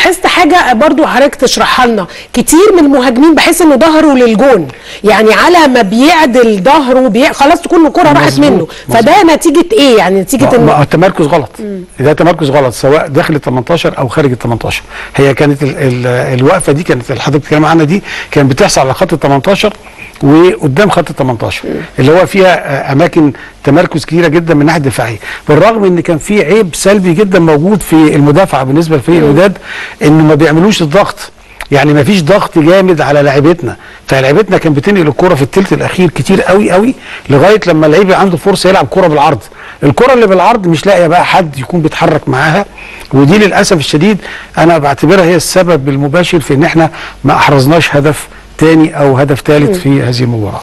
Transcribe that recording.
لاحظت حاجه برضو حضرتك تشرحها لنا كتير من المهاجمين بحس انه ظهره للجون يعني على ما بيعدل ظهره بي... خلاص تكون الكره راحت مظبوط، منه فده نتيجه ايه يعني نتيجه ما- ما انه التمركز غلط ده تمركز غلط سواء داخل ال 18 او خارج ال 18 هي كانت ال ال الوقفه دي كانت اللي حضرتك بتتكلم عنها دي كانت بتحصل على خط ال 18 وقدام خط ال 18 اللي هو فيها آه، اماكن تمركز كتيره جدا من الناحيه الدفاعيه بالرغم ان كان في عيب سلبي جدا موجود في المدافعه بالنسبه لفريق الوداد انه ما بيعملوش الضغط يعني ما فيش ضغط جامد على لعيبتنا فلعيبتنا كان بتنقل الكره في الثلث الاخير كتير قوي قوي لغايه لما اللعيب يبقى عنده فرصه يلعب كره بالعرض الكره اللي بالعرض مش لاقيه بقى حد يكون بيتحرك معاها ودي للاسف الشديد انا بعتبرها هي السبب المباشر في ان احنا ما احرزناش هدف تاني او هدف ثالث في هذه المباراه